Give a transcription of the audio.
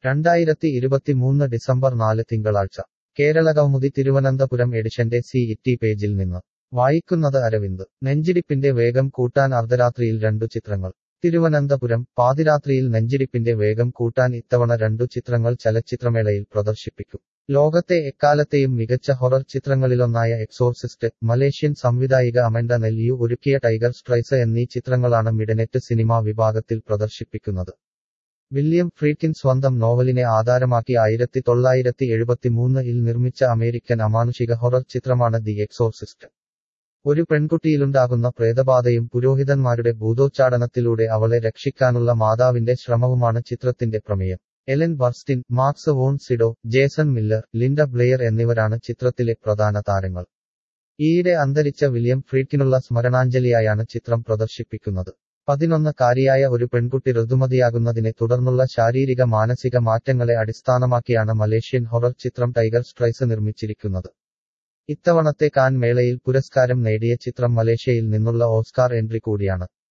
രണ്ടായിരത്തി ഇരുപത്തിമൂന്ന് ഡിസംബർ നാല് തിങ്കളാഴ്ച കേരള കൗമുദി തിരുവനന്തപുരം എഡിഷന്റെ സി ഇറ്റി പേജിൽ നിന്ന് വായിക്കുന്നത് അരവിന്ദ് നെഞ്ചിടിപ്പിന്റെ വേഗം കൂട്ടാൻ അർദ്ധരാത്രിയിൽ രണ്ടു ചിത്രങ്ങൾ തിരുവനന്തപുരം പാതിരാത്രിയിൽ നെഞ്ചിടിപ്പിന്റെ വേഗം കൂട്ടാൻ ഇത്തവണ രണ്ടു ചിത്രങ്ങൾ ചലച്ചിത്രമേളയിൽ പ്രദർശിപ്പിക്കും ലോകത്തെ എക്കാലത്തെയും മികച്ച ഹൊറർ ചിത്രങ്ങളിലൊന്നായ എക്സോർസിസ്റ്റ് മലേഷ്യൻ സംവിധായിക അമൻഡ നെല്ലിയു ഒരുക്കിയ ടൈഗർ സ്ട്രൈസ് എന്നീ ചിത്രങ്ങളാണ് മിഡനെറ്റ് സിനിമാ വിഭാഗത്തിൽ പ്രദർശിപ്പിക്കുന്നത് വില്യം ഫ്രീക്കിൻ സ്വന്തം നോവലിനെ ആധാരമാക്കി ആയിരത്തി തൊള്ളായിരത്തി എഴുപത്തിമൂന്നിൽ നിർമ്മിച്ച അമേരിക്കൻ അമാനുഷിക ഹൊറർ ചിത്രമാണ് ദി എക്സോർസിസ്റ്റ് ഒരു പെൺകുട്ടിയിലുണ്ടാകുന്ന പ്രേതബാധയും പുരോഹിതന്മാരുടെ ഭൂതോച്ചാടനത്തിലൂടെ അവളെ രക്ഷിക്കാനുള്ള മാതാവിന്റെ ശ്രമവുമാണ് ചിത്രത്തിന്റെ പ്രമേയം Ellen Burstyn Max von Sydow Jason Miller Linda Blair എന്നിവരാണ് ചിത്രത്തിലെ പ്രധാന താരങ്ങൾ ഈയിടെ അന്തരിച്ച വില്യം ഫ്രീക്കിനുള്ള സ്മരണാഞ്ജലിയായാണ് ചിത്രം പ്രദർശിപ്പിക്കുന്നത് പതിനൊന്ന് കാരിയായ ഒരു പെൺകുട്ടി ഋതുമതിയാകുന്നതിനെ തുടർന്നുള്ള ശാരീരിക മാനസിക മാറ്റങ്ങളെ അടിസ്ഥാനമാക്കിയാണ് മലേഷ്യൻ ഹൊറർ ചിത്രം ടൈഗർ സ്ട്രൈസ് നിർമ്മിച്ചിരിക്കുന്നത് ഇത്തവണത്തെ കാൻ മേളയിൽ പുരസ്കാരം നേടിയ ചിത്രം മലേഷ്യയിൽ നിന്നുള്ള ഓസ്കാർ എൻട്രി കൂടിയാണ്